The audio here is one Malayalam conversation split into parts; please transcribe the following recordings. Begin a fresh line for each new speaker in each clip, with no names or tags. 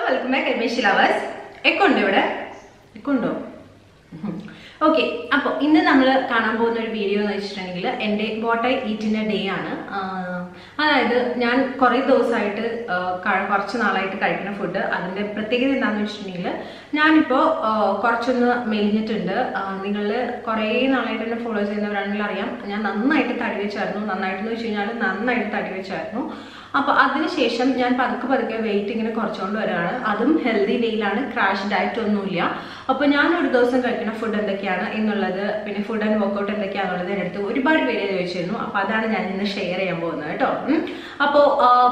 വെൽക്കം ബാക്ക് അഡ്മിഷൻ ലവേഴ്സ് എക്കുണ്ടോ ഇവിടെ എക്കുണ്ടോ ഓക്കെ അപ്പോൾ ഇന്ന് നമ്മൾ കാണാൻ പോകുന്ന ഒരു വീഡിയോ എന്ന് വെച്ചിട്ടുണ്ടെങ്കിൽ എൻ്റെ വാട്ട് ഐ ഈറ്റിൻ്റെ ഡേ ആണ് ആഹ് അതായത് ഞാൻ കുറേ ദിവസമായിട്ട് ആഹ് ക- കുറച്ച് നാളായിട്ട് കഴിക്കുന്ന ഫുഡ് അതിൻ്റെ പ്രത്യേകത എന്താണെന്ന് വെച്ചിട്ടുണ്ടെങ്കിൽ ഞാനിപ്പോൾ ആഹ് കുറച്ചൊന്ന് മെലിഞ്ഞിട്ടുണ്ട് നിങ്ങൾ കുറേ നാളായിട്ട് എന്നെ ഫോളോ ചെയ്യുന്നവരാണെങ്കിൽ അറിയാം ഞാൻ നന്നായിട്ട് തടി വെച്ചായിരുന്നു നന്നായിട്ടെന്ന് വെച്ച് കഴിഞ്ഞാൽ നന്നായിട്ട് തടി വെച്ചായിരുന്നു അപ്പോൾ അതിനുശേഷം ഞാൻ പതുക്കെ പതുക്കെ വെയിറ്റ് ഇങ്ങനെ കുറച്ചുകൊണ്ട് വരികയാണ് അതും ഹെൽത്തി ഡേയിലാണ് ക്രാഷ് ഡയറ്റ് ഒന്നുമില്ല അപ്പോൾ ഞാൻ ഒരു ദിവസം കഴിക്കുന്ന ഫുഡ് എന്തൊക്കെയാണ് എന്നുള്ളത് പിന്നെ ഫുഡ് ആൻഡ് വർക്കൗട്ട് എന്തൊക്കെയാണെന്നുള്ളത് എൻ്റെ അടുത്ത് ഒരുപാട് പേര് ചോദിച്ചിരുന്നു അപ്പോൾ അതാണ് ഞാൻ ഇന്ന് ഷെയർ ചെയ്യാൻ പോകുന്നത് കേട്ടോ അപ്പോൾ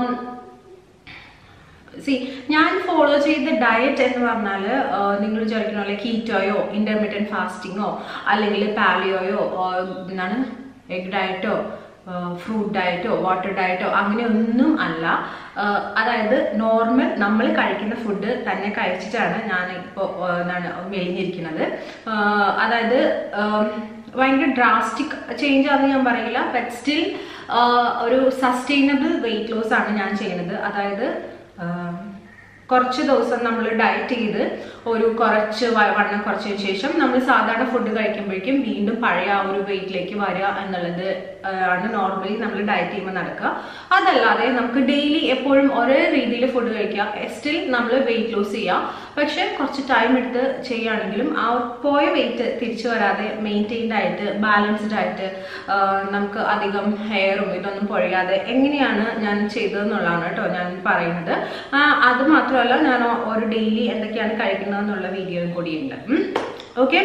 സി ഞാൻ ഫോളോ ചെയ്ത ഡയറ്റ് എന്ന് പറഞ്ഞാൽ നിങ്ങൾ വിചാരിക്കുന്ന പോലെ കീറ്റോയോ ഇന്റർമീഡിയറ്റ് ഫാസ്റ്റിങ്ങോ അല്ലെങ്കിൽ പാലിയോയോ എന്താണ് എഗ് ഡയറ്റോ ഫ്രൂട്ട് ഡയറ്റോ വാട്ടർ ഡയറ്റോ അങ്ങനെയൊന്നും അല്ല ആഹ് അതായത് നോർമൽ നമ്മൾ കഴിക്കുന്ന ഫുഡ് തന്നെ കഴിച്ചിട്ടാണ് ഞാൻ ഇപ്പോൾ എന്താണ് മെലിഞ്ഞിരിക്കുന്നത് ആഹ് അതായത് ആം, ഭയങ്കര ഡ്രാസ്റ്റിക് ചേഞ്ച് ആണെന്ന് ഞാൻ പറയില്ല ബട്ട് സ്റ്റിൽ ഒരു സസ്റ്റൈനബിൾ വെയിറ്റ് ലോസ് ആണ് ഞാൻ ചെയ്യുന്നത് അതായത് ആം, കുറച്ച് ദിവസം നമ്മൾ ഡയറ്റ് ചെയ്ത് ഒരു കുറച്ച് വ- വണ്ണം കുറച്ചതിന് ശേഷം നമ്മൾ സാധാരണ ഫുഡ് കഴിക്കുമ്പോഴേക്കും വീണ്ടും പഴയ ആ ഒരു വെയിറ്റിലേക്ക് വരിക എന്നുള്ളത് ആ, ആണ് നോർമലി നമ്മൾ ഡയറ്റ് ചെയ്യുമ്പോൾ നടക്കുക അതല്ലാതെ നമുക്ക് ഡെയിലി എപ്പോഴും ഒരേ രീതിയിൽ ഫുഡ് കഴിക്കുക സ്റ്റിൽ നമ്മൾ വെയിറ്റ് ലോസ് ചെയ്യുക പക്ഷെ കുറച്ച് ടൈം എടുത്ത് ചെയ്യുകയാണെങ്കിലും ആ പോയ വെയിറ്റ് തിരിച്ചു വരാതെ മെയിൻറ്റെയിൻഡ് ആയിട്ട് ബാലൻസ്ഡ് ആയിട്ട് ആ, നമുക്ക് അധികം ഹെയറും ഇതൊന്നും പൊഴിയാതെ എങ്ങനെയാണ് ഞാൻ ചെയ്തതെന്നുള്ളതാണ് കേട്ടോ ഞാൻ പറയുന്നത് ആ, അത് മാത്രമല്ല ഞാൻ ഒ- ഒരു ഡെയിലി എന്തൊക്കെയാണ് കഴിക്കുന്നതെന്നുള്ള വീഡിയോയും കൂടിയുണ്ട് ഓക്കെ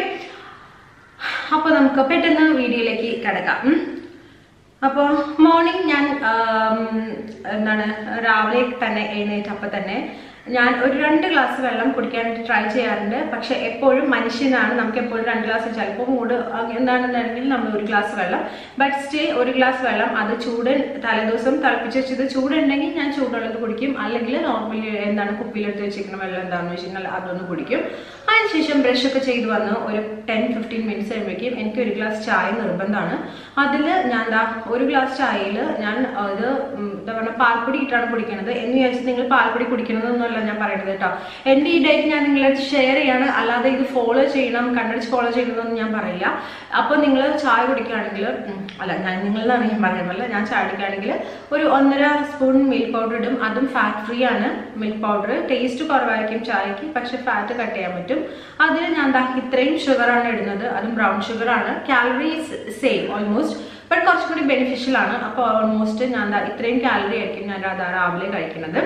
അപ്പോൾ നമുക്ക് പെട്ടെന്ന് വീഡിയോയിലേക്ക് കിടക്കാം ഉം. അപ്പോൾ മോർണിംഗ് ഞാൻ ആം, എന്താണ് രാവിലെ തന്നെ എഴുന്നേറ്റപ്പോൾ തന്നെ ഞാൻ ഒരു രണ്ട് ഗ്ലാസ് വെള്ളം കുടിക്കാൻ ട്രൈ ചെയ്യാറുണ്ട് പക്ഷെ എപ്പോഴും മനുഷ്യനാണ് നമുക്ക് എപ്പോഴും രണ്ട് ഗ്ലാസ് ചിലപ്പോൾ മൂഡ് എന്താണെന്നുണ്ടെങ്കിൽ നമ്മൾ ഒരു ഗ്ലാസ് വെള്ളം ബട്ട് സ്റ്റിൽ ഒരു ഗ്ലാസ് വെള്ളം അത് ചൂട് തലേദിവസം തിളപ്പിച്ച് വെച്ചത് ചൂടുണ്ടെങ്കിൽ ഞാൻ ചൂടുള്ളത് കുടിക്കും അല്ലെങ്കിൽ നോർമലി എന്താണ് കുപ്പിയിലെടുത്ത് വെച്ചിരിക്കുന്ന വെള്ളം എന്താണെന്ന് വെച്ച് കഴിഞ്ഞാൽ അതൊന്ന് കുടിക്കും അതിനുശേഷം ബ്രഷ് ഒക്കെ ചെയ്ത് വന്ന് ഒരു ടെൻ ഫിഫ്റ്റീൻ മിനിറ്റ്സ് കഴിയുമ്പോഴേക്കും എനിക്ക് ഒരു ഗ്ലാസ് ചായ നിർബന്ധമാണ് അതിൽ ഞാൻ ദാ ഒരു ഗ്ലാസ് ചായയിൽ ഞാൻ ഇത് ഉം, എന്താ പറയുക പാൽപ്പൊടി ഇട്ടാണ് കുടിക്കുന്നത് എന്ന് വിചാരിച്ച് നിങ്ങൾ പാൽപ്പൊടി കുടിക്കണമെന്നൊന്നുമല്ല ഞാൻ പറയുന്നത് കേട്ടോ എൻ്റെ ഈ ഡേറ്റ് ഞാൻ നിങ്ങളെ ഷെയർ ചെയ്യാണ് അല്ലാതെ ഇത് ഫോളോ ചെയ്യണം കണ്ണടിച്ച് ഫോളോ ചെയ്യണമെന്നൊന്നും ഞാൻ പറയില്ല അപ്പോൾ നിങ്ങൾ ചായ കുടിക്കുകയാണെങ്കിൽ ഉം, അല്ല ഞാൻ നിങ്ങളാണ് ഞാൻ പറയുന്നല്ല ഞാൻ ചായ കുടിക്കുകയാണെങ്കിൽ ഒരു ഒന്നര സ്പൂൺ മിൽക്ക് പൗഡർ ഇടും അതും ഫാറ്റ് ഫ്രീ ആണ് മിൽക്ക് പൗഡർ ടേസ്റ്റ് കുറവായിരിക്കും ചായക്ക് പക്ഷെ ഫാറ്റ് കട്ട് ചെയ്യാൻ പറ്റും അതിൽ ഞാൻ ദാ ഇത്രയും ഷുഗറാണ് ഇടുന്നത് അതും ബ്രൗൺ ഷുഗർ ആണ് കാലറീസ് സെയിം ഓൾമോസ്റ്റ് ബട്ട് കുറച്ചും കൂടി ബെനിഫിഷ്യൽ ആണ് അപ്പോൾ ഓൾമോസ്റ്റ് ഞാൻ ദാ ഇത്രയും കാലറി ആയിരിക്കും ഞാൻ അതാ രാവിലെ കഴിക്കുന്നത്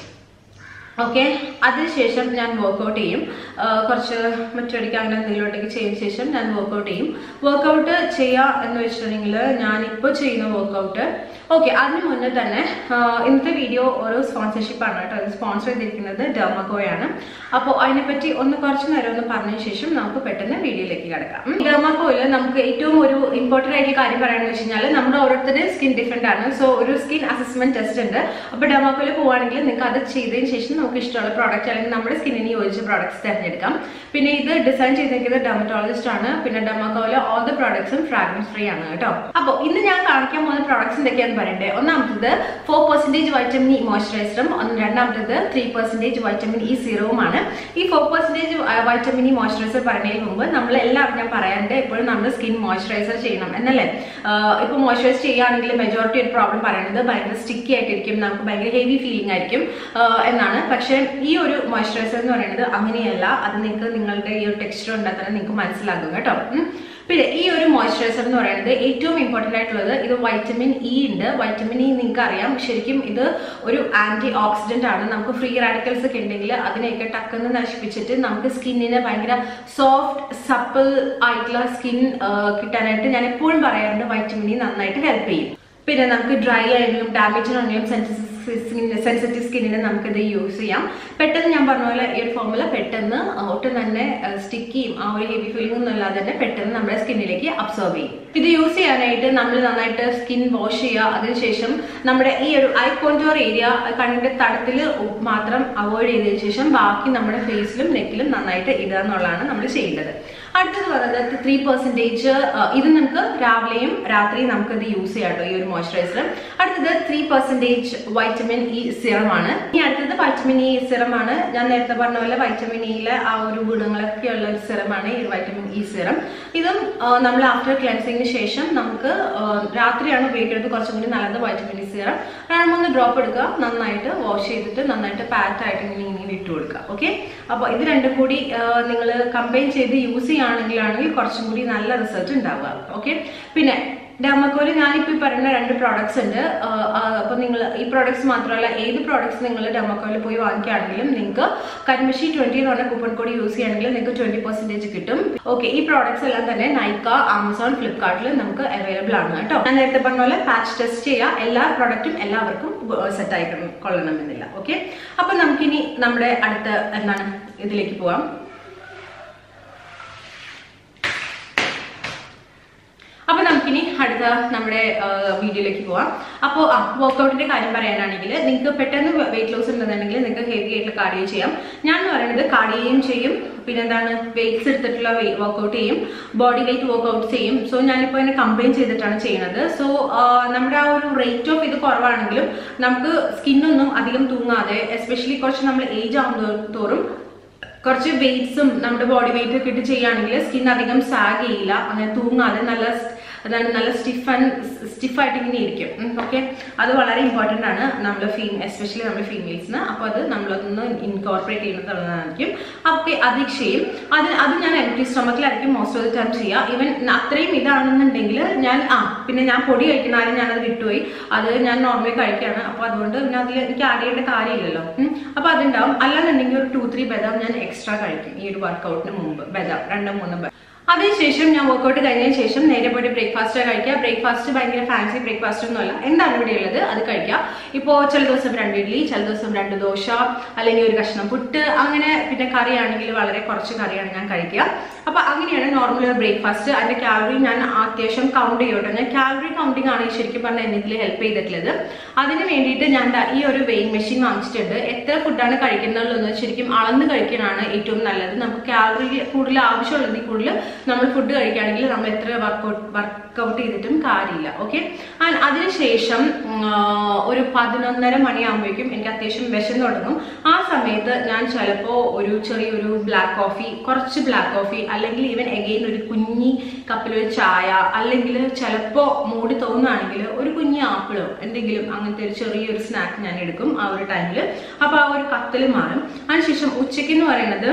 ഓക്കെ അതിനുശേഷം ഞാൻ വർക്കൗട്ട് ചെയ്യും ആ, കുറച്ച് മറ്റൊടിക്ക് അങ്ങനെ എന്തെങ്കിലുമൊക്കെ ചെയ്തതിന് ശേഷം ഞാൻ വർക്കൗട്ട് ചെയ്യും വർക്കൗട്ട് ചെയ്യുക എന്ന് വെച്ചിട്ടുണ്ടെങ്കിൽ ഞാൻ ഇപ്പോൾ ചെയ്യുന്ന വർക്കൗട്ട് ഓക്കെ അതിന് മുന്നേ തന്നെ ആ, ഇന്നത്തെ വീഡിയോ ഓരോ സ്പോൺസർഷിപ്പ് ആണ് കേട്ടോ അത് സ്പോൺസർ ചെയ്തിരിക്കുന്നത് ഡെർമക്കോയാണ് അപ്പോൾ അതിനെപ്പറ്റി ഒന്ന് കുറച്ച് നേരം ഒന്ന് പറഞ്ഞതിന് ശേഷം നമുക്ക് പെട്ടെന്ന് വീഡിയോയിലേക്ക് കിടക്കാം ഡെർമക്കോയിൽ നമുക്ക് ഏറ്റവും ഒരു ഇമ്പോർട്ടൻ്റ് ആയിട്ടുള്ള കാര്യം പറയുന്നത് വെച്ച് കഴിഞ്ഞാൽ നമ്മുടെ ഓരോരുത്തരുടെയും സ്കിൻ ഡിഫറെൻ്റ് ആണ് സോ ഒരു സ്കിൻ അസസ്മെന്റ് ടെസ്റ്റ് ഉണ്ട് അപ്പോൾ ഡെർമക്കോയിൽ പോവുകയാണെങ്കിൽ നിങ്ങൾക്ക് അത് ചെയ്തതിന് ശേഷം നമുക്ക് ഇഷ്ടമുള്ള പ്രോഡക്റ്റ് അല്ലെങ്കിൽ നമ്മുടെ സ്കിന്നിന് യോജിച്ച പ്രോഡക്ട്സ് തിരഞ്ഞെടുക്കാം പിന്നെ ഇത് ഡിസൈൻ ചെയ്തിരിക്കുന്നത് ഡെർമറ്റോളജിസ്റ്റ് ആണ് പിന്നെ ഡെർമക്കോയിലെ ഓൾ ദ പ്രോഡക്ട്സും ഫ്രാഗ്രൻസ് ഫ്രീ ആണ് കേട്ടോ അപ്പോൾ ഇന്ന് ഞാൻ കാണിക്കാൻ പോകുന്ന പ്രോഡക്ട്സ് എന്തൊക്കെയാണെന്ന് പറയണ്ടേ ഒന്നാമത്തത് ഫോർ പെർസെൻറ്റേജ് വൈറ്റമിൻ ഇ മോയ്സ്ചറൈസറും രണ്ടാമത്തത് ത്രീ പെർസെൻറ്റേജ് വൈറ്റമിൻ ഇ സീറവുമാണ് ഈ four percentage vitamin E moisturiser പറയുന്നതിന് മുമ്പ് നമ്മൾ എല്ലാവരും ഞാൻ പറയാറുണ്ട് എപ്പോഴും നമ്മൾ സ്കിൻ മോയ്സ്ചറൈസർ ചെയ്യണം എന്നല്ലേ ഇപ്പോൾ മോയ്സ്ചറൈസ് ചെയ്യുകയാണെങ്കിൽ മെജോറിറ്റി ഒരു പ്രോബ്ലം പറയുന്നത് ഭയങ്കര സ്റ്റിക്കി ആയിട്ടിരിക്കും നമുക്ക് ഭയങ്കര ഹെവി ഫീലിംഗ് ആയിരിക്കും ആഹ് എന്നാണ് പക്ഷേ ഈ ഒരു മോയ്സ്ചറൈസർ എന്ന് പറയുന്നത് അങ്ങനെയല്ല അത് നിങ്ങൾക്ക് നിങ്ങളുടെ ഈ ഒരു ടെക്സ്ചർ ഉണ്ടാൽ തന്നെ നിങ്ങൾക്ക് മനസ്സിലാകും കേട്ടോ ഉം. പിന്നെ ഈ ഒരു മോയ്സ്ചറൈസർ എന്ന് പറയുന്നത് ഏറ്റവും ഇമ്പോർട്ടൻ്റ് ആയിട്ടുള്ളത് ഇത് വൈറ്റമിൻ ഇ ഉണ്ട് വൈറ്റമിൻ ഇ നിങ്ങൾക്ക് അറിയാം ശരിക്കും ഇത് ഒരു ആന്റി ഓക്സിഡന്റ് ആണ് നമുക്ക് ഫ്രീ റാഡിക്കൽസ് ഒക്കെ ഉണ്ടെങ്കിൽ അതിനെയൊക്കെ ടക്കെന്ന് നശിപ്പിച്ചിട്ട് നമുക്ക് സ്കിന്നിന് ഭയങ്കര സോഫ്റ്റ് സപ്പിൾ ആയിട്ടുള്ള സ്കിൻ കിട്ടാനായിട്ട് ഞാൻ എപ്പോഴും പറയാറുണ്ട് വൈറ്റമിൻ ഇ നന്നായിട്ട് ഹെൽപ്പ് ചെയ്യും പിന്നെ നമുക്ക് ഡ്രൈ ആണെങ്കിലും ഡാമേജ് ആണെങ്കിലും സെൻസിറ്റീവ് സ്കിന്നിന് നമുക്കിത് യൂസ് ചെയ്യാം പെട്ടെന്ന് ഞാൻ പറഞ്ഞ പോലെ ഈ ഒരു ഫോമുല പെട്ടെന്ന് ഒട്ടും തന്നെ സ്റ്റിക്കിയും ആ ഒരു ഹെവി ഫീലിംഗ് ഒന്നും ഇല്ലാതെ തന്നെ പെട്ടെന്ന് നമ്മുടെ സ്കിന്നിലേക്ക് അബ്സോർബ് ചെയ്യും ഇത് യൂസ് ചെയ്യാനായിട്ട് നമ്മൾ നന്നായിട്ട് സ്കിൻ വാഷ് ചെയ്യുക അതിനുശേഷം നമ്മുടെ ഈ ഒരു ഐ കോൺടോർ ഏരിയ കണ്ണിന്റെ തടത്തിൽ മാത്രം അവോയ്ഡ് ചെയ്തതിനു ശേഷം ബാക്കി നമ്മുടെ ഫേസിലും നെക്കിലും നന്നായിട്ട് ഇടുക എന്നുള്ളതാണ് നമ്മൾ ചെയ്യേണ്ടത് അടുത്തത് പറയുന്നത് ത്രീ പെർസെൻറ്റേജ് ഇത് നമുക്ക് രാവിലെയും രാത്രിയും നമുക്ക് ഇത് യൂസ് ചെയ്യാം കേട്ടോ ഈ ഒരു മോയ്സ്ചറൈസർ അടുത്തത് three percentage vitamin E serum ആണ് ഇനി അടുത്തത് വൈറ്റമിൻ ഇ സിറം ആണ് ഞാൻ നേരത്തെ പറഞ്ഞ പോലെ വൈറ്റമിൻ ഇയിലെ ആ ഒരു ഗുണങ്ങളൊക്കെ ഉള്ള ഒരു സിറമാണ് ഈ വൈറ്റമിൻ ഇ സിറം ഇതും ആ, നമ്മൾ ആഫ്റ്റർ ക്ലെൻസിങ്ങിന് ശേഷം നമുക്ക് ആ, രാത്രിയാണ് ഉപയോഗിക്കുന്നത് കുറച്ചും കൂടി നല്ലത് വൈറ്റമിൻ ഇ സിറം രണ്ട് മൂന്ന് ഡ്രോപ്പ് എടുക്കുക നന്നായിട്ട് വാഷ് ചെയ്തിട്ട് നന്നായിട്ട് പാറ്റായിട്ട് ഇങ്ങനെ ഇങ്ങനെ ഇട്ട് കൊടുക്കുക ഓക്കെ അപ്പോൾ ഇത് രണ്ടും കൂടി നിങ്ങൾ കമ്പൈൻ ചെയ്ത് യൂസ് ചെയ്യുകയാണെങ്കിലാണെങ്കിൽ കുറച്ചും കൂടി നല്ല റിസൾട്ട് ഉണ്ടാവുക ഓക്കെ പിന്നെ ഡെമക്കോയിൽ ഞാനിപ്പോൾ ഈ പറയുന്ന രണ്ട് പ്രോഡക്ട്സ് ഉണ്ട് അപ്പോൾ നിങ്ങൾ ഈ പ്രോഡക്ട്സ് മാത്രമല്ല ഏത് പ്രോഡക്ട്സ് നിങ്ങൾ ഡെമക്കോയിൽ പോയി വാങ്ങിക്കുകയാണെങ്കിലും നിങ്ങൾക്ക് കരിമഷി ട്വൻറ്റി എന്ന് പറഞ്ഞ കൂപ്പൺ കോഡ് യൂസ് ചെയ്യുകയാണെങ്കിൽ നിങ്ങൾക്ക് ട്വൻറ്റി പെർസെൻറ്റേജ് കിട്ടും ഓക്കെ ഈ പ്രോഡക്ട്സ് എല്ലാം തന്നെ നൈക്ക ആമസോൺ ഫ്ലിപ്കാർട്ടിൽ നമുക്ക് അവൈലബിൾ ആണ് കേട്ടോ ഞാൻ നേരത്തെ പറഞ്ഞ പോലെ പാച്ച് ടെസ്റ്റ് ചെയ്യുക എല്ലാ പ്രോഡക്റ്റും എല്ലാവർക്കും സെറ്റ് ആയി കൊള്ളണമെന്നില്ല ഓക്കെ അപ്പം നമുക്കിനി നമ്മുടെ അടുത്ത എന്താണ് ഇതിലേക്ക് പോവാം അപ്പൊ നമുക്കിനി അടുത്ത നമ്മുടെ വീഡിയോയിലേക്ക് പോവാം അപ്പോൾ ആ വർക്കൗട്ടിന്റെ കാര്യം പറയാനാണെങ്കിൽ നിങ്ങൾക്ക് പെട്ടെന്ന് വെയിറ്റ് ലോസ് ഉണ്ടെന്നുണ്ടെങ്കിൽ നിങ്ങൾക്ക് ഹെവി ആയിട്ടുള്ള കാർഡിയോ ചെയ്യാം ഞാൻ എന്ന് പറയുന്നത് കാർഡിയോയും ചെയ്യും പിന്നെ എന്താണ് വെയിറ്റ്സ് എടുത്തിട്ടുള്ള വർക്കൗട്ട് ചെയ്യും ബോഡി വെയിറ്റ് വർക്കൗട്ട് ചെയ്യും സോ ഞാനിപ്പോൾ ഇതിനെ കമ്പൈൻ ചെയ്തിട്ടാണ് ചെയ്യുന്നത് സോ നമ്മുടെ ആ ഒരു റേറ്റ് ഓഫ് ഇത് കുറവാണെങ്കിലും നമുക്ക് സ്കിന്നൊന്നും അധികം തൂങ്ങാതെ എസ്പെഷ്യലി കുറച്ച് നമ്മൾ ഏജ് ആകുന്ന തോറും കുറച്ച് വെയിറ്റ്സും നമ്മുടെ ബോഡി വെയിറ്റ് ഒക്കെ ഇട്ട് ചെയ്യുകയാണെങ്കിൽ സ്കിൻ അധികം സാഗ് ചെയ്യില്ല അങ്ങനെ തൂങ്ങാതെ നല്ല അതാണ് നല്ല സ്റ്റിഫ് ആൻഡ് സ്റ്റിഫായിട്ട് ഇങ്ങനെ ഇരിക്കും ഓക്കെ അത് വളരെ ഇമ്പോർട്ടൻ്റ് ആണ് നമ്മൾ ഫീ എസ്പെഷ്യലി നമ്മൾ ഫീമെയിൽസിന് അപ്പോൾ അത് നമ്മളതൊന്ന് ഇൻകോർപ്പറേറ്റ് ചെയ്യുന്നതായിരിക്കും ഓക്കെ അത് ചെയ്യും അത് അത് ഞാൻ എം ടി സ്റ്റൊമക്കിലായിരിക്കും മോസ്റ്റ് ഓഫ് ദി ടൈം ചെയ്യുക ഈവൻ അത്രയും ഇതാണെന്നുണ്ടെങ്കിൽ ഞാൻ ആ പിന്നെ ഞാൻ പൊടി കഴിക്കുന്ന ആരും ഞാനത് വിട്ടുപോയി അത് ഞാൻ നോർമലി കഴിക്കുകയാണ് അപ്പോൾ അതുകൊണ്ട് പിന്നെ അതിൽ എനിക്ക് ആഡ് ചെയ്യേണ്ട കാര്യമില്ലല്ലോ ഉം. അപ്പോൾ അതുണ്ടാവും അല്ലാന്നുണ്ടെങ്കിൽ ഒരു ടു ത്രീ ബദാം ഞാൻ എക്സ്ട്രാ കഴിക്കും ഈ ഒരു വർക്കൗട്ടിന് മുമ്പ് ബദാം രണ്ടോ മൂന്നോ ബദാം അതിനുശേഷം ഞാൻ വർക്കൗട്ട് കഴിഞ്ഞതിന് ശേഷം നേരെ പോയിട്ട് ബ്രേക്ക്ഫാസ്റ്റ് കഴിക്കുക ബ്രേക്ക്ഫാസ്റ്റ് ഭയങ്കര ഫാൻസി ബ്രേക്ക്ഫാസ്റ്റ് ഒന്നുമല്ല എന്താണ് ഇവിടെ ഉള്ളത് അത് കഴിക്കുക ഇപ്പോൾ ചില ദിവസം രണ്ട് ഇഡ്ഡലി ചില ദിവസം രണ്ട് ദോശ അല്ലെങ്കിൽ ഒരു കഷ്ണം പുട്ട് അങ്ങനെ പിന്നെ കറിയാണെങ്കിൽ വളരെ കുറച്ച് കറിയാണ് ഞാൻ കഴിക്കുക അപ്പൊ അങ്ങനെയാണ് നോർമൽ ബ്രേക്ക്ഫാസ്റ്റ് അതിന്റെ കാലറി ഞാൻ അത്യാവശ്യം കൗണ്ട് ചെയ്യോട്ടെ ഞാൻ കാലറി കൗണ്ടിങ് ആണ് ഈ ശരിക്കും പറഞ്ഞാൽ എന്നെ ഇതിൽ ഹെൽപ്പ് ചെയ്തിട്ടുള്ളത് അതിന് വേണ്ടിയിട്ട് ഞാൻ ദാ ഈ ഒരു വെയിങ് മെഷീൻ വാങ്ങിച്ചിട്ടുണ്ട് എത്ര ഫുഡാണ് കഴിക്കുന്നുള്ളതെന്ന് ശരിക്കും അളന്ന് കഴിക്കാനാണ് ഏറ്റവും നല്ലത് നമുക്ക് കാലറി കൂടുതൽ ആവശ്യമുള്ളതിൽ കൂടുതൽ നമ്മൾ ഫുഡ് കഴിക്കുകയാണെങ്കിൽ നമ്മൾ എത്ര വർക്കൗട്ട് വർക്കൗട്ട് ചെയ്തിട്ടും കാര്യമില്ല ഓക്കെ അതിനുശേഷം ഉം, ആ, ഒരു പതിനൊന്നര മണിയാകുമ്പോഴേക്കും എനിക്ക് അത്യാവശ്യം വിശന്ന് തുടങ്ങും ആ സമയത്ത് ഞാൻ ചിലപ്പോൾ ഒരു ചെറിയൊരു ബ്ലാക്ക് കോഫി കുറച്ച് ബ്ലാക്ക് കോഫി അല്ലെങ്കിൽ ഈവൻ എഗെയിൻ ഒരു കുഞ്ഞി കപ്പിലൊരു ചായ അല്ലെങ്കിൽ ചിലപ്പോൾ മൂടി തോന്നുകയാണെങ്കിൽ ഒരു കുഞ്ഞി ആപ്പിളോ എന്തെങ്കിലും അങ്ങനത്തെ ഒരു ചെറിയൊരു സ്നാക്ക് ഞാൻ എടുക്കും ആ ഒരു ടൈമിൽ അപ്പോൾ ആ ഒരു കത്തൽ മാറും അതിനുശേഷം ഉച്ചയ്ക്ക് എന്ന് പറയുന്നത്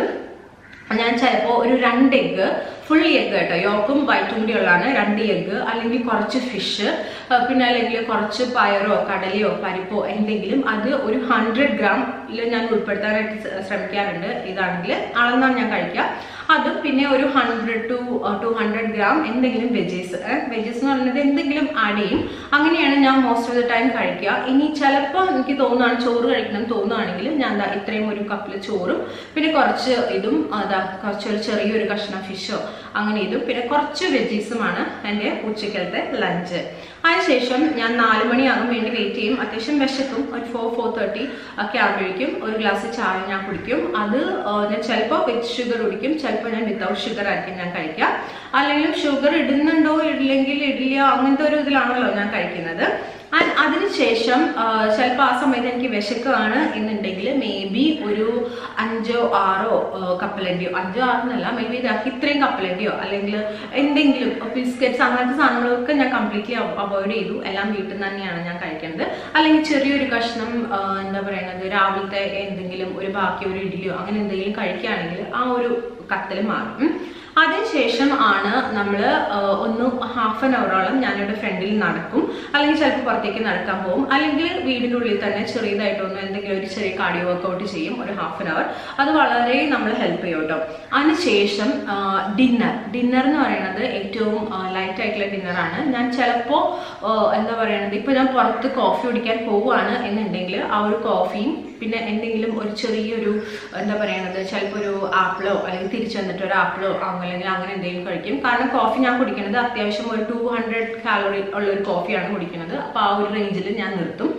ഞാൻ ചിലപ്പോൾ ഒരു രണ്ട് എഗ്ഗ് ഫുൾ എഗ്ഗ് കേട്ടോ യോക്കും വൈറ്റും കൂടി ഉള്ളതാണ് രണ്ട് എഗ്ഗ് അല്ലെങ്കിൽ കുറച്ച് ഫിഷ് പിന്നെ അല്ലെങ്കിൽ കുറച്ച് പയറോ കടലയോ പരിപ്പോ എന്തെങ്കിലും അത് ഒരു ഹൺഡ്രഡ് ഗ്രാമിൽ ഞാൻ ഉൾപ്പെടുത്താനായിട്ട് ശ്ര- ശ്രമിക്കാറുണ്ട് ഇതാണെങ്കിൽ അളന്നാണ് ഞാൻ കഴിക്കുക അതും പിന്നെ ഒരു hundred to two hundred gram എന്തെങ്കിലും വെജസ് വെജസ് എന്ന് പറയുന്നത് എന്തെങ്കിലും ആഡ് ചെയ്യും അങ്ങനെയാണ് ഞാൻ മോസ്റ്റ് ഓഫ് ദ ടൈം കഴിക്കുക ഇനി ചിലപ്പോൾ എനിക്ക് തോന്നുകയാണ് ചോറ് കഴിക്കണം എന്ന് തോന്നുകയാണെങ്കിൽ ഞാൻ ദാ ഇത്രയും ഒരു കപ്പിൽ ചോറും പിന്നെ കുറച്ച് ഇതും അതാ കുറച്ചൊരു ചെറിയൊരു കഷ്ണം ഫിഷോ അങ്ങനെ ഇതും പിന്നെ കുറച്ച് വെജീസുമാണ് എൻ്റെ ഉച്ചക്കലത്തെ ലഞ്ച് അതിനുശേഷം ഞാൻ നാല് മണിയാകും വേണ്ടി വെയിറ്റ് ചെയ്യും അത്യാവശ്യം വിശക്കും ഒരു ഫോർ ഫോർ തേർട്ടി ഒക്കെ ആകുമ്പോഴേക്കും ഒരു ഗ്ലാസ് ചായ ഞാൻ കുടിക്കും അത് ആ, ഞാൻ ചിലപ്പോൾ വിത്ത് ഷുഗർ കുടിക്കും ചിലപ്പോൾ ഞാൻ വിത്തൗട്ട് ഷുഗർ ആയിരിക്കും ഞാൻ കഴിക്കുക അല്ലെങ്കിൽ ഷുഗർ ഇടുന്നുണ്ടോ ഇല്ലെങ്കിൽ ഇടില്ല അങ്ങനത്തെ ഒരു ഇതിലാണല്ലോ ഞാൻ കഴിക്കുന്നത് ആൻഡ് അതിനുശേഷം ചിലപ്പോൾ ആ സമയത്ത് എനിക്ക് വിശക്കുകയാണ് എന്നുണ്ടെങ്കിൽ മേ ബി ഒരു അഞ്ചോ ആറോ കപ്പലണ്ടിയോ അഞ്ചോ ആറെന്നല്ല മേ ബി ഇത്രയും കപ്പലണ്ടിയോ അല്ലെങ്കിൽ എന്തെങ്കിലും ബിസ്ക്കറ്റ്സ് അങ്ങനത്തെ സാധനങ്ങളൊക്കെ ഞാൻ കംപ്ലീറ്റ്ലി അവോയ്ഡ് ചെയ്തു എല്ലാം വീട്ടിൽ നിന്ന് തന്നെയാണ് ഞാൻ കഴിക്കുന്നത് അല്ലെങ്കിൽ ചെറിയൊരു കഷ്ണം ആ, എന്താ പറയുന്നത് രാവിലത്തെ എന്തെങ്കിലും ഒരു ബാക്കി ഒരു ഇഡ്ഡലിയോ അങ്ങനെ എന്തെങ്കിലും കഴിക്കുകയാണെങ്കിൽ ആ ഒരു കത്തൽ മാറും ഉം. അതിനുശേഷം ആണ് നമ്മൾ ഒന്ന് ഹാഫ് ആൻ അവറോളം ഞാനിവിടെ ഫ്രണ്ടിൽ നടക്കും അല്ലെങ്കിൽ ചിലപ്പോൾ പുറത്തേക്ക് നടക്കാൻ പോകും അല്ലെങ്കിൽ വീടിൻ്റെ ഉള്ളിൽ തന്നെ ചെറിയതായിട്ടൊന്ന് എന്തെങ്കിലും ഒരു ചെറിയ കാർഡിയോ വർക്കൗട്ട് ചെയ്യും ഒരു ഹാഫ് ആൻ അവർ അത് വളരെ നമ്മൾ ഹെൽപ്പ് ചെയ്യും കേട്ടോ അതിനുശേഷം ഡിന്നർ ഡിന്നർ എന്ന് പറയുന്നത് ഏറ്റവും ലൈറ്റ് ആയിട്ടുള്ള ഡിന്നറാണ് ഞാൻ ചിലപ്പോൾ എന്താ പറയുന്നത് ഇപ്പോൾ ഞാൻ പുറത്ത് കോഫി കുടിക്കാൻ പോവുകയാണ് എന്നുണ്ടെങ്കിൽ ആ ഒരു കോഫിയും പിന്നെ എന്തെങ്കിലും ഒരു ചെറിയൊരു എന്താ പറയുന്നത് ചിലപ്പോൾ ഒരു ആപ്പിളോ അല്ലെങ്കിൽ തിരിച്ചു വന്നിട്ട് ഒരു ആപ്പിളോ അല്ലെങ്കിൽ അങ്ങനെ എന്തെങ്കിലും കഴിക്കും കാരണം കോഫി ഞാൻ കുടിക്കുന്നത് അത്യാവശ്യം ഒരു ടു ഹൺഡ്രഡ് കാലറി ഉള്ള ഒരു കോഫിയാണ് കുടിക്കുന്നത് അപ്പോൾ ആ ഒരു റേഞ്ചിൽ ഞാൻ നിർത്തും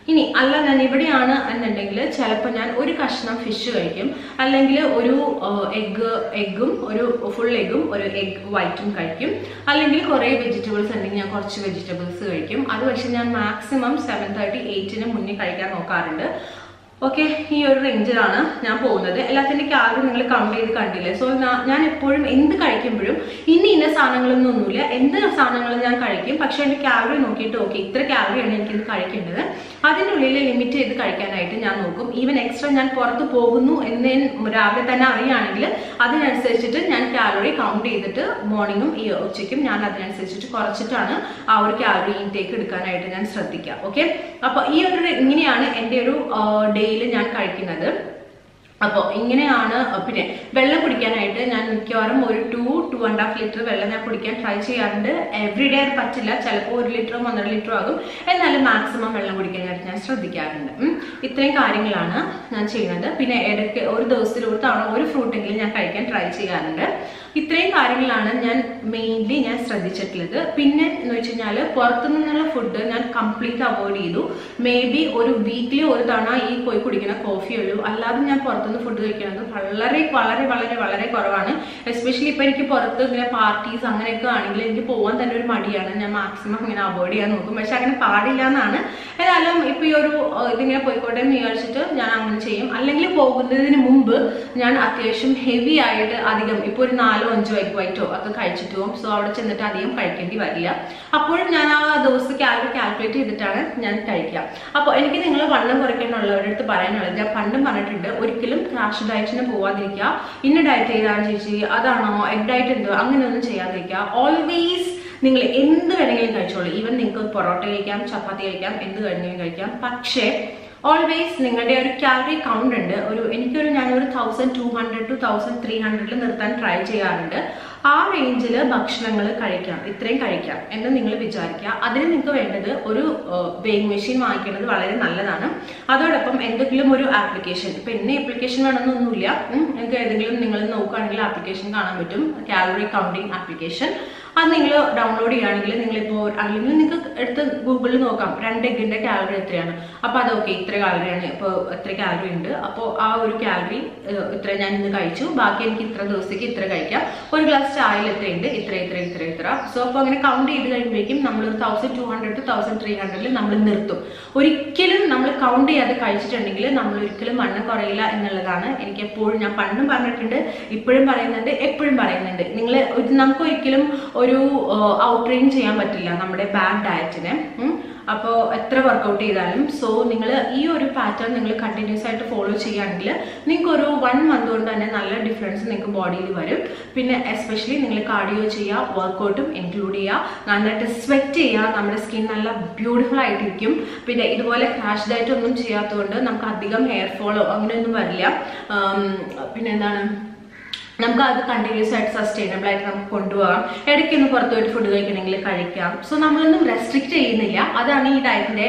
ഇനി അല്ല ഞാൻ ഇവിടെയാണ് എന്നുണ്ടെങ്കിൽ ചിലപ്പോൾ ഞാൻ ഒരു കഷ്ണം ഫിഷ് കഴിക്കും അല്ലെങ്കിൽ ഒരു എഗ്ഗ് എഗ്ഗും ഒരു ഫുൾ എഗ്ഗും ഒരു എഗ് വൈറ്റും കഴിക്കും അല്ലെങ്കിൽ കുറേ വെജിറ്റബിൾസ് ഉണ്ടെങ്കിൽ ഞാൻ കുറച്ച് വെജിറ്റബിൾസ് കഴിക്കും അത് പക്ഷെ ഞാൻ മാക്സിമം സെവൻ തേർട്ടി എയ്റ്റിന് മുന്നേ കഴിക്കാൻ നോക്കാറുണ്ട് ഓക്കെ ഈ ഒരു റേഞ്ചിലാണ് ഞാൻ പോകുന്നത് എല്ലാത്തിൻ്റെ കാലറി നിങ്ങൾ കൗണ്ട് ചെയ്ത് കണ്ടില്ലേ സോ ഞാൻ എപ്പോഴും എന്ത് കഴിക്കുമ്പോഴും ഇനി ഇന്ന സാധനങ്ങളൊന്നും ഒന്നുമില്ല എന്ത് സാധനങ്ങളും ഞാൻ കഴിക്കും പക്ഷെ എൻ്റെ കാലറി നോക്കിയിട്ട് ഓക്കെ ഇത്ര കാലറിയാണ് എനിക്കിത് കഴിക്കേണ്ടത് അതിനുള്ളിൽ ലിമിറ്റ് ചെയ്ത് കഴിക്കാനായിട്ട് ഞാൻ നോക്കും ഈവൻ എക്സ്ട്രാ ഞാൻ പുറത്ത് പോകുന്നു എന്ന് ഞാൻ രാവിലെ തന്നെ അറിയുകയാണെങ്കിൽ അതിനനുസരിച്ചിട്ട് ഞാൻ കാലറി കൗണ്ട് ചെയ്തിട്ട് മോർണിംഗും ഈ ഉച്ചയ്ക്കും ഞാൻ അതിനനുസരിച്ചിട്ട് കുറച്ചിട്ടാണ് ആ ഒരു കാലറി ഇൻടേക്ക് എടുക്കാനായിട്ട് ഞാൻ ശ്രദ്ധിക്കുക ഓക്കെ അപ്പോൾ ഈ ഒരു ഇങ്ങനെയാണ് എൻ്റെ ഒരു ഡേയിൽ ഞാൻ കഴിക്കുന്നത് അപ്പോൾ ഇങ്ങനെയാണ് പിന്നെ വെള്ളം കുടിക്കാനായിട്ട് ഞാൻ മിക്കവാറും ഒരു two two and half litre വെള്ളം ഞാൻ കുടിക്കാൻ ട്രൈ ചെയ്യാറുണ്ട് എവറി ഡേ അത് പറ്റില്ല ചിലപ്പോൾ ഒരു ലിറ്ററോ ഒന്നര ലിറ്ററോ ആകും എന്നാലും മാക്സിമം വെള്ളം കുടിക്കാനായിട്ട് ഞാൻ ശ്രദ്ധിക്കാറുണ്ട് ഉം. ഇത്രയും കാര്യങ്ങളാണ് ഞാൻ ചെയ്യുന്നത് പിന്നെ ഇടയ്ക്ക് ഒരു ദിവസത്തിൽ ഒരു തവണ ഒരു ഫ്രൂട്ടെങ്കിലും ഞാൻ കഴിക്കാൻ ട്രൈ ചെയ്യാറുണ്ട് ഇത്രയും കാര്യങ്ങളാണ് ഞാൻ മെയിൻലി ഞാൻ ശ്രദ്ധിച്ചിട്ടുള്ളത് പിന്നെ എന്ന് വെച്ച് കഴിഞ്ഞാൽ പുറത്തു നിന്നുള്ള ഫുഡ് ഞാൻ കംപ്ലീറ്റ് അവോയ്ഡ് ചെയ്തു മേ ബി ഒരു വീക്കിലി ഒരു തവണ ഈ പോയി കുടിക്കുന്ന കോഫി ഉള്ളൂ അല്ലാതെ ഞാൻ പുറത്തുനിന്ന് ഫുഡ് കഴിക്കുന്നത് വളരെ വളരെ വളരെ വളരെ കുറവാണ് എസ്പെഷ്യലി ഇപ്പൊ എനിക്ക് പുറത്ത് ഇങ്ങനെ പാർട്ടീസ് അങ്ങനെയൊക്കെ ആണെങ്കിൽ എനിക്ക് പോകാൻ തന്നെ ഒരു മടിയാണ് ഞാൻ മാക്സിമം ഇങ്ങനെ അവോയ്ഡ് ചെയ്യാൻ നോക്കും പക്ഷെ അങ്ങനെ പാടില്ല എന്നാണ് ഏതായാലും ഇപ്പൊ ഈ ഒരു ഏഹ്, ഇതിങ്ങനെ പോയിക്കോട്ടെ എന്ന് വിചാരിച്ചിട്ട് ഞാൻ അങ്ങനെ ചെയ്യും അല്ലെങ്കിൽ പോകുന്നതിന് മുമ്പ് ഞാൻ അത്യാവശ്യം ഹെവി ആയിട്ട് അധികം ഇപ്പൊ ഒരു നാലോ അഞ്ചോ എഗ് വൈറ്റോ ഒക്കെ കഴിച്ചിട്ട് പോകും സോ അവിടെ ചെന്നിട്ട് അധികം കഴിക്കേണ്ടി വരില്ല അപ്പോഴും ഞാൻ ആ ദിവസം കാലറി കാൽക്കുലേറ്റ് ചെയ്തിട്ടാണ് ഞാൻ കഴിക്കുക അപ്പോൾ എനിക്ക് നിങ്ങൾ വണ്ണം കുറയ്ക്കാനുള്ളവരുടെ അടുത്ത് പറയാനുള്ളത് ഞാൻ പണ്ടും പറഞ്ഞിട്ടുണ്ട് ഒരിക്കലും ക്രാഷ് ഡയറ്റിന് പോവാതിരിക്കുക ഇന്ന ഡയറ്റ് ചെയ്താണ് ചേച്ചി അതാണോ എഗ് ഡയറ്റ് എന്തോ അങ്ങനെയൊന്നും ചെയ്യാതിരിക്കുക ഓൾവേസ് നിങ്ങൾ എന്ത് വേണമെങ്കിലും കഴിച്ചോളൂ ഈവൻ നിങ്ങൾക്ക് പൊറോട്ട കഴിക്കാം ചപ്പാത്തി കഴിക്കാം എന്ത് വേണമെങ്കിലും കഴിക്കാം പക്ഷേ ഓൾവേസ് നിങ്ങളുടെ ഒരു കാലറി കൗണ്ട് ഉണ്ട് ഒരു എനിക്കൊരു ഞാനൊരു thousand two hundred to thousand three ഹൺഡ്രഡിൽ നിർത്താൻ ട്രൈ ചെയ്യാറുണ്ട് ആ റേഞ്ചിൽ ഭക്ഷണങ്ങൾ കഴിക്കാം ഇത്രയും കഴിക്കാം എന്ന് നിങ്ങൾ വിചാരിക്കുക അതിന് നിങ്ങൾക്ക് വേണ്ടത് ഒരു വെയിങ് മെഷീൻ വാങ്ങിക്കുന്നത് വളരെ നല്ലതാണ് അതോടൊപ്പം എന്തെങ്കിലും ഒരു ആപ്ലിക്കേഷൻ ഇപ്പൊ എന്നെ ആപ്ലിക്കേഷൻ വേണമെന്നൊന്നുമില്ല ഉം, നിങ്ങൾക്ക് ഏതെങ്കിലും നിങ്ങൾ നോക്കുകയാണെങ്കിൽ ആപ്ലിക്കേഷൻ കാണാൻ പറ്റും കാലറി കൗണ്ടിങ് ആപ്ലിക്കേഷൻ അത് നിങ്ങൾ ഡൗൺലോഡ് ചെയ്യുകയാണെങ്കിൽ നിങ്ങളിപ്പോൾ അല്ലെങ്കിൽ നിങ്ങൾക്ക് എടുത്ത് ഗൂഗിളിൽ നോക്കാം രണ്ട് എഗ്ഗിന്റെ കാലറി എത്രയാണ് അപ്പോൾ അത് ഓക്കെ ഇത്ര കാലറിയാണ് ഇപ്പോൾ എത്ര കാലറി ഉണ്ട് അപ്പോൾ ആ ഒരു കാലറി ഇത്ര ഞാൻ ഇന്ന് കഴിച്ചു ബാക്കി എനിക്ക് ഇത്ര ദിവസത്തേക്ക് ഇത്ര കഴിക്കാം ഒരു ഗ്ലാസ് ചായയിൽ എത്രയുണ്ട് ഇത്ര ഇത്ര ഇത്ര ഇത്ര സോ അപ്പോൾ അങ്ങനെ കൗണ്ട് ചെയ്ത് കഴിയുമ്പോഴേക്കും നമ്മൾ ഒരു thousand two hundred to thousand three ഹൺഡ്രഡിൽ നമ്മൾ നിർത്തും ഒരിക്കലും നമ്മൾ കൗണ്ട് ചെയ്യാതെ കഴിച്ചിട്ടുണ്ടെങ്കിൽ നമ്മൾ ഒരിക്കലും വണ്ണം കുറയില്ല എന്നുള്ളതാണ് എനിക്ക് എപ്പോഴും ഞാൻ പണ്ടും പറഞ്ഞിട്ടുണ്ട് ഇപ്പോഴും പറയുന്നുണ്ട് എപ്പോഴും പറയുന്നുണ്ട് നിങ്ങൾ നമുക്ക് ഒരിക്കലും ഒരു ഔട്ട് റെയിൻ ചെയ്യാൻ പറ്റില്ല നമ്മുടെ ബാഡ് ഡയറ്റിനെ അപ്പോൾ എത്ര വർക്കൗട്ട് ചെയ്താലും സോ നിങ്ങൾ ഈ ഒരു പാറ്റേൺ നിങ്ങൾ കണ്ടിന്യൂസ് ആയിട്ട് ഫോളോ ചെയ്യുകയാണെങ്കിൽ നിങ്ങൾക്ക് ഒരു വൺ മന്ത് കൊണ്ട് തന്നെ നല്ല ഡിഫറൻസ് നിങ്ങൾക്ക് ബോഡിയിൽ വരും പിന്നെ എസ്പെഷ്യലി നിങ്ങൾ കാർഡിയോ ചെയ്യുക വർക്കൗട്ടും ഇൻക്ലൂഡ് ചെയ്യുക നന്നായിട്ട് സ്വെറ്റ് ചെയ്യുക നമ്മുടെ സ്കിൻ നല്ല ബ്യൂട്ടിഫുൾ ആയിട്ടിരിക്കും പിന്നെ ഇതുപോലെ ക്രാഷ് ഡയറ്റ് ഒന്നും ചെയ്യാത്തതുകൊണ്ട് നമുക്ക് അധികം ഹെയർ ഫോളോ അങ്ങനെയൊന്നും വരില്ല ആം, പിന്നെ എന്താണ് നമുക്ക് അത് കണ്ടിന്യൂസ് ആയിട്ട് സസ്റ്റൈനബിൾ ആയിട്ട് നമുക്ക് കൊണ്ടുപോകാം ഇടയ്ക്ക് ഒന്ന് പുറത്ത് പോയിട്ട് ഫുഡ് കഴിക്കണമെങ്കിൽ കഴിക്കാം സോ നമ്മളൊന്നും റെസ്ട്രിക്റ്റ് ചെയ്യുന്നില്ല അതാണ് ഈ ഡയറ്റിന്റെ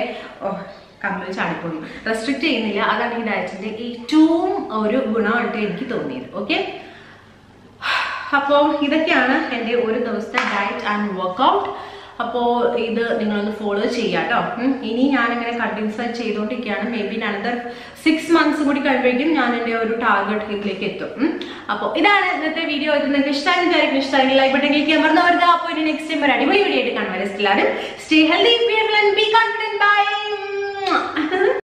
കമ്മിൽ ചാടിപ്പോന്നു റെസ്ട്രിക്റ്റ് ചെയ്യുന്നില്ല അതാണ് ഈ ഡയറ്റിന്റെ ഏറ്റവും ഒരു ഗുണമായിട്ട് എനിക്ക് തോന്നിയത് ഓക്കെ അപ്പോൾ ഇതൊക്കെയാണ് എൻ്റെ ഒരു ദിവസത്തെ ഡയറ്റ് ആൻഡ് വർക്കൗട്ട് അപ്പോൾ ഇത് നിങ്ങളൊന്ന് ഫോളോ ചെയ്യാം കേട്ടോ ഉം. ഇനി ഞാനിങ്ങനെ കണ്ടിന്യൂസ് ആയി ചെയ്തുകൊണ്ടിരിക്കുകയാണ് maybe another six months കൂടി കഴിയുമ്പോഴേക്കും ഞാൻ എൻ്റെ ഒരു ടാർഗറ്റ് ഇതിലേക്ക് എത്തും അപ്പോൾ ഇതാണ് ഇന്നത്തെ വീഡിയോ ഇത് നിങ്ങൾക്ക് ഇഷ്ടമായി വിചാരിക്കും ഇഷ്ടമെങ്കിൽ ലൈക്ക് ബട്ടൺ ക്ലിക്ക് ചെയ്യാൻ മറന്നു വരുക അപ്പോൾ ഇനി നെക്സ്റ്റ് ടൈം ഒരു അടിപൊളി വീഡിയോ ആയിട്ട് കാണുവാൻ എല്ലാവരും സ്റ്റേ ഹെൽത്തി ബി കോൺഫിഡൻറ്റ്